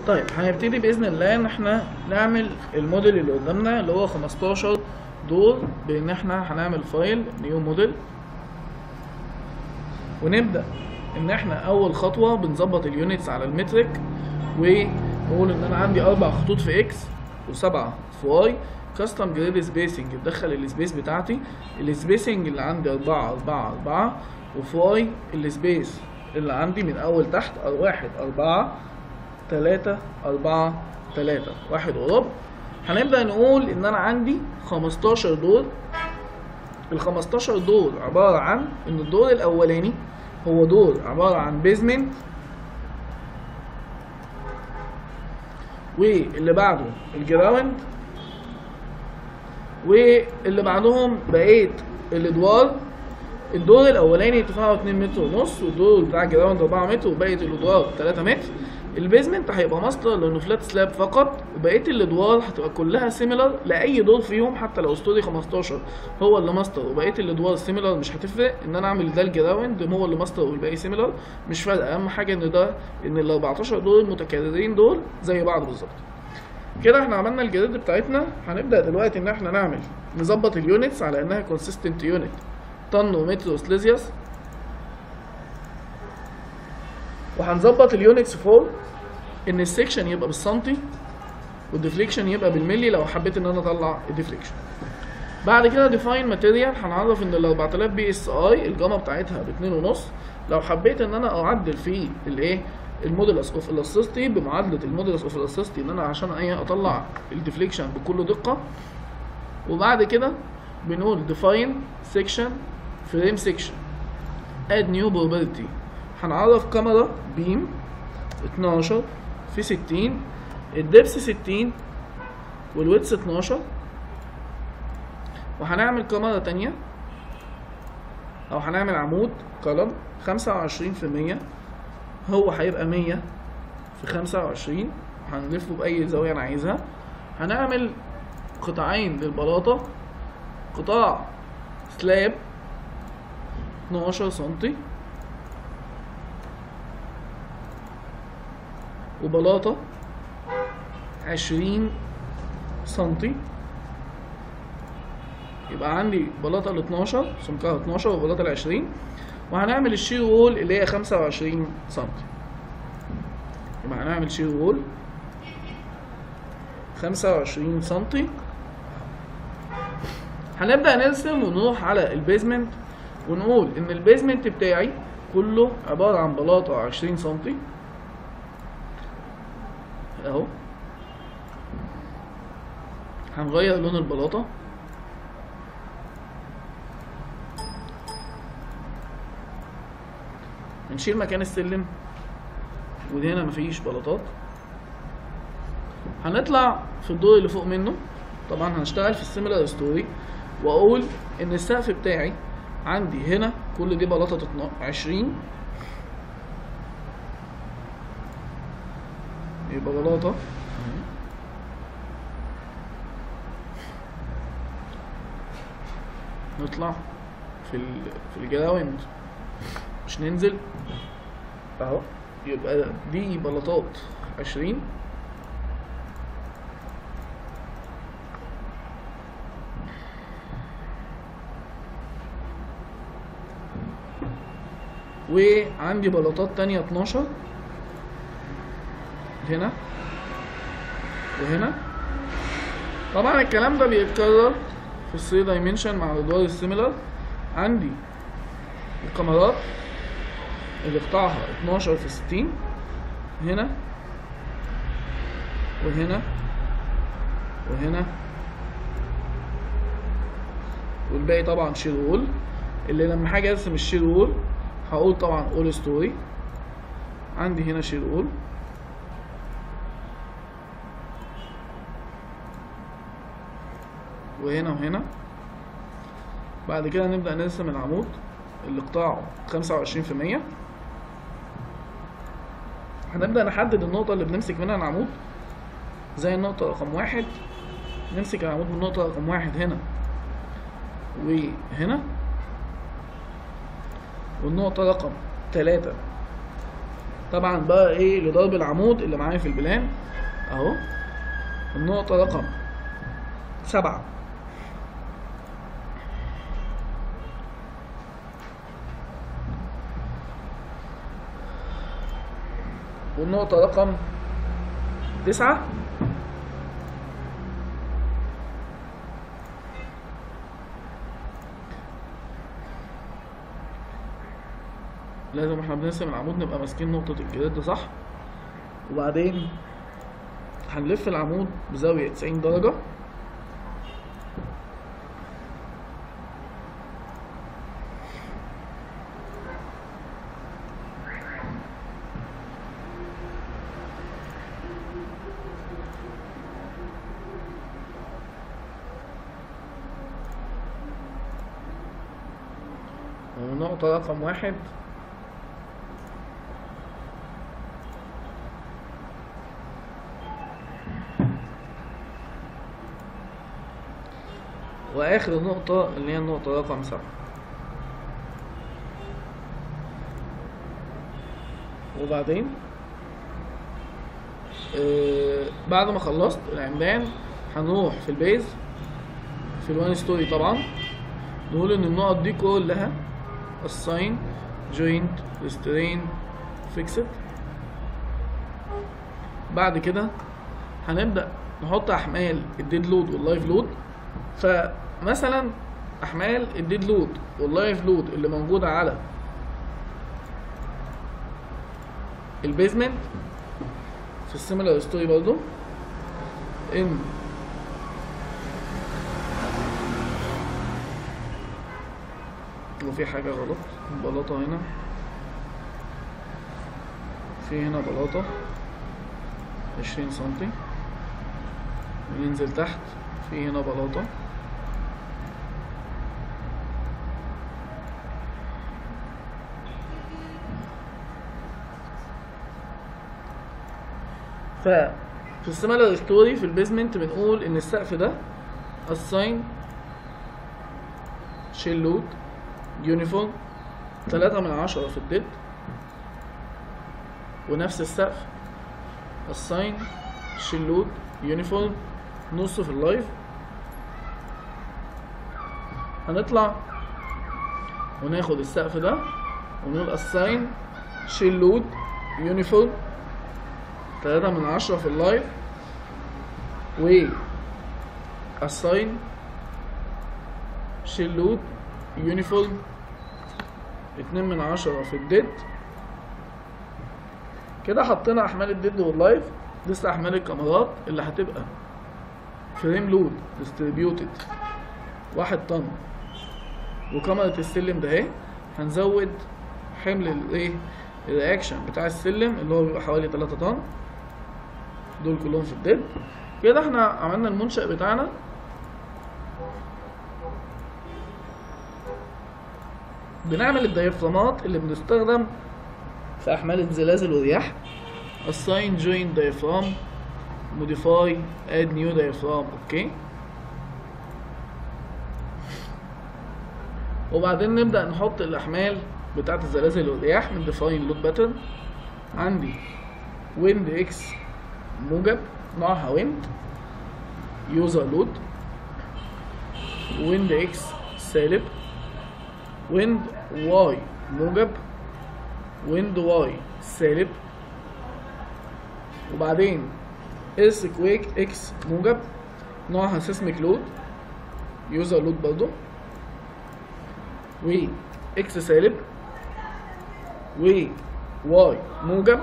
طيب هنبتدي باذن الله ان احنا نعمل الموديل اللي قدامنا اللي هو 15 دور بان احنا هنعمل فايل نيو موديل ونبدا ان احنا اول خطوه بنظبط اليونتس على المترك ونقول ان انا عندي اربع خطوط في اكس وسبعه في واي كاستم جريد سبيسنج تدخل السبيس بتاعتي السبيسنج اللي عندي أربعة أربعة أربعة وفي واي السبيس اللي عندي من أول تحت واحد أربعة تلاتة أربعة تلاتة واحد وربع هنبدأ نقول إن أنا عندي خمستاشر دور ال 15 دور عبارة عن إن الدور الأولاني هو دور عبارة عن بيزمنت واللي بعده الجراوند واللي بعدهم بقية الادوار الدور الاولاني ارتفاعه 2 متر ونص والدور بتاع الجراوند 4 متر وبقيه الادوار 3 متر البيزمنت هيبقى ماستر لانه فلات سلاب فقط وبقيه الادوار هتبقى كلها سيميلر لاي دور فيهم حتى لو ستوري 15 هو اللي ماستر وبقيه الادوار سيميلر مش هتفرق ان انا اعمل ده الجراوند هو اللي ماستر والباقي سيميلر مش فارقه اهم حاجه ان ده ان ال 14 دور المتكررين دول زي بعض بالظبط كده احنا عملنا الجريد بتاعتنا هنبدا دلوقتي ان احنا نعمل نظبط اليونتس على انها كونسيستنت يونت طن ومتر وسليزيوس وهنظبط اليونتس فوق ان السكشن يبقى بالسنتي والديفليكشن يبقى بالملي لو حبيت ان انا اطلع الديفليكشن بعد كده ديفاين ماتيريال هنعرف ان ال 4000 بي اس اي الجاما بتاعتها ب 2.5 لو حبيت ان انا اعدل في الايه المودولس اوف الاستيستي بمعادله المودولس اوف الاستيستي ان انا عشان ايه اطلع الديفليكشن بكل دقه وبعد كده بنقول ديفاين سيكشن فريم سيكشن اد نيو بروبرتي هنعرف كاميرا بيم 12 في 60 الدبس 60 والويتس 12 وهنعمل كاميرا تانية او هنعمل عمود كولم 25% هو هيبقى 100 في 25 هنلفه بأي زاوية أنا عايزها هنعمل قطاعين للبلاطة قطاع سلاب 12 سنتي وبلاطة 20 سنتي يبقى عندي بلاطة ال 12 سمكها 12 وبلاطة ال 20 وهنعمل الشير وول اللي هي 25 سم يبقى هنعمل شير وول 25 سم هنبدأ نرسم ونروح على البيزمنت ونقول ان البيزمنت بتاعي كله عبارة عن بلاطة 20 سم اهو هنغير لون البلاطة هنشيل مكان السلم ودي هنا مفيش بلاطات هنطلع في الدور اللي فوق منه طبعا هنشتغل في السيميلر ستوري واقول ان السقف بتاعي عندي هنا كل دي بلاطة 20 يبقى بلاطة نطلع في في الجراوند مش ننزل اهو يبقى دي بلاطات عشرين وعندي بلاطات تانية اتناشر هنا وهنا طبعا الكلام ده بيتكرر في الثري دايمنشن مع الادوار السيميلر عندي الكاميرات اللي قطعها 12 في 60 هنا وهنا وهنا والباقي طبعا شير وول اللي لما هاجي ارسم الشير وول هقول طبعا اول ستوري عندي هنا شير وول وهنا وهنا بعد كده نبدأ نرسم العمود اللي قطاعه 25% هنبدأ نحدد النقطة اللي بنمسك منها العمود زي النقطة رقم واحد نمسك العمود من النقطة رقم واحد هنا وهنا والنقطة رقم تلاتة طبعا بقى ايه لضرب العمود اللي معايا في البلان اهو النقطة رقم سبعة والنقطة رقم تسعة لازم احنا بنرسم العمود نبقى ماسكين نقطة الجريد صح وبعدين هنلف العمود بزاوية 90 درجة ونقطة رقم واحد واخر نقطة اللي هي النقطة رقم سبعة وبعدين آه بعد ما خلصت العمدان هنروح في البيز في الوان ستوري طبعا نقول ان النقط دي كلها الساين جوينت ريسترين فيكسد بعد كده هنبدأ نحط احمال الديد لود واللايف لود فمثلا احمال الديد لود واللايف لود اللي موجوده على البيزمنت في السيميلر ستوري برضو ان وفي حاجة غلط بلاطة هنا في هنا بلاطة عشرين سنتي وننزل تحت في هنا بلاطة ففي السيميلر ستوري في البيزمنت بنقول ان السقف ده الساين شيل لود يونيفورم تلاتة من عشرة في الديد ونفس السقف الساين شيل لود يونيفورم نص في اللايف هنطلع وناخد السقف ده ونقول الساين شيل لود يونيفورم تلاتة من عشرة في اللايف و الساين شيل لود يونيفورم اتنين من عشرة في الديد كده حطينا احمال الديد واللايف لسه احمال الكاميرات اللي هتبقى فريم لود ديستريبيوتد واحد طن وكاميرا السلم ده اهي هنزود حمل الايه الرياكشن بتاع السلم اللي هو بيبقى حوالي 3 طن دول كلهم في الديد كده احنا عملنا المنشأ بتاعنا بنعمل الديافرامات اللي بنستخدم في احمال الزلازل والرياح assign joint diaphragm modify add new diaphragm اوكي وبعدين نبدأ نحط الأحمال بتاعة الزلازل والرياح من define load pattern عندي wind x موجب نوعها wind user load wind x سالب wind y موجب wind y سالب وبعدين earthquake x موجب نوعها seismic load user load برضو و x سالب و y موجب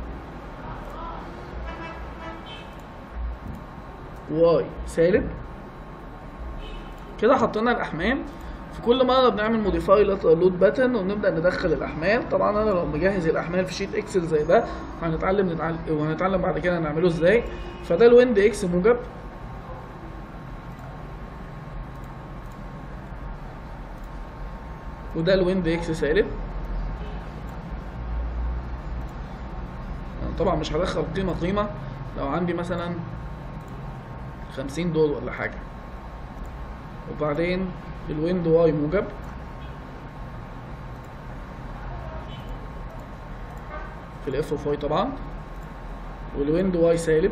y سالب كده حطينا الاحمال في كل مره بنعمل موديفاي لاترال لود باترن ونبدا ندخل الاحمال طبعا انا لو مجهز الاحمال في شيت اكسل زي ده هنتعلم نتعلم وهنتعلم بعد كده نعمله ازاي فده الويند اكس موجب وده الويند اكس سالب طبعا مش هدخل قيمه قيمه لو عندي مثلا خمسين دور ولا حاجه وبعدين الويند واي موجب في الاف اوف واي طبعا والويند واي سالب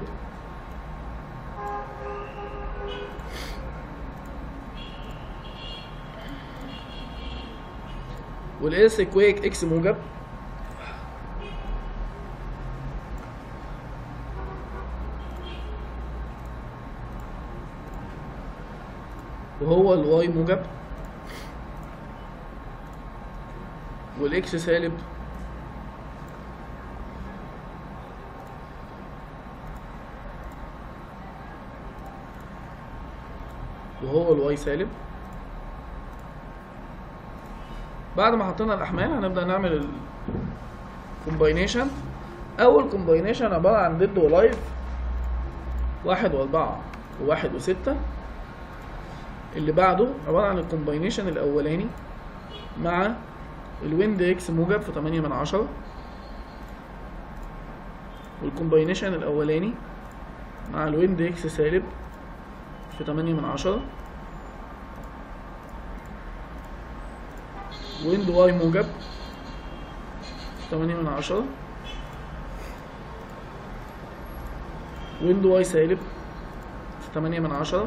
والاس كويك اكس موجب وهو الواي موجب والاكس سالب وهو الواي سالب بعد ما حطينا الاحمال هنبدا نعمل الكومباينيشن اول كومباينيشن عباره عن ديد ولايف واحد واربعة وواحد وستة اللي بعده عبارة عن الكومباينيشن الاولاني مع الويند اكس موجب في تمانية من عشرة والكومباينيشن الاولاني مع الويند اكس سالب في تمانية من عشرة ويند واي موجب تمانية من عشرة ويند واي سالب في تمانية من عشرة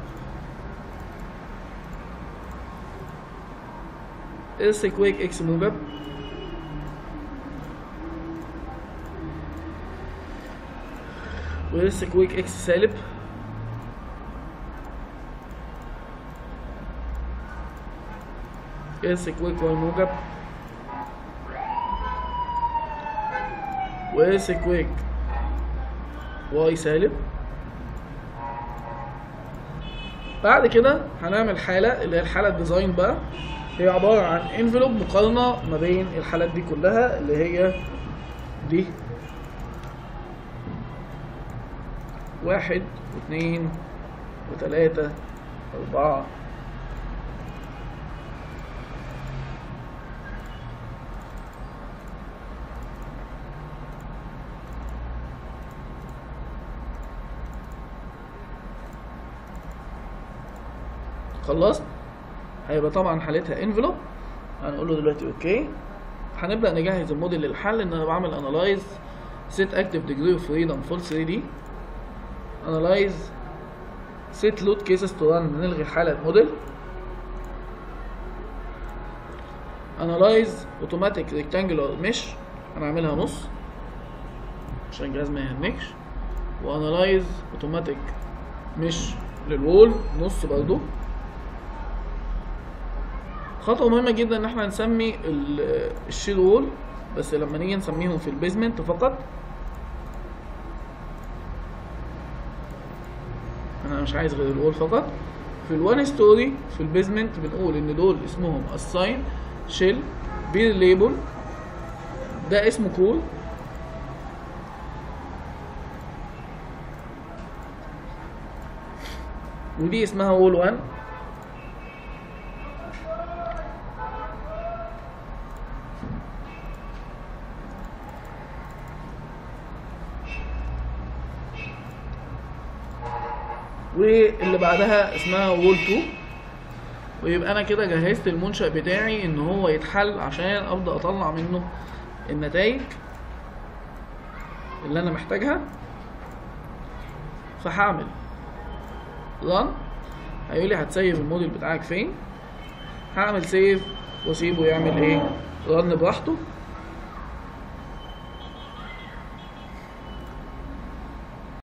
اس كويك اكس موجب واس كويك اكس سالب اس كويك واي موجب واس كويك واي سالب بعد كده هنعمل حالة اللي هي الحالة الديزاين بقى هي عبارة عن انفلوب مقارنة ما بين الحالات دي كلها اللي هي دي واحد واثنين وثلاثة أربعة خلصت هيبقى طبعا حالتها انفلوب هنقول له دلوقتي اوكي هنبدا نجهز الموديل للحل ان انا بعمل انالايز set active degree of freedom full 3D analyze set load cases to run نلغي حالة موديل analyze automatic rectangular mesh هنعملها نص عشان الجهاز ما يهنكش وانالايز اوتوماتيك مش للوول نص برضو خطوة مهمة جدا ان احنا نسمي ال- الشيل وول بس لما نيجي نسميهم في البيزمنت فقط انا مش عايز غير الوول فقط في الوان ستوري في البيزمنت بنقول ان دول اسمهم اساين شيل بير ليبل ده اسمه كول ودي اسمها وول 1 واللي بعدها اسمها وول 2 ويبقى انا كده جهزت المنشأ بتاعي ان هو يتحل عشان ابدا اطلع منه النتائج اللي انا محتاجها فهعمل ران هيقول لي هتسيف الموديل بتاعك فين هعمل سيف واسيبه يعمل ايه رن براحته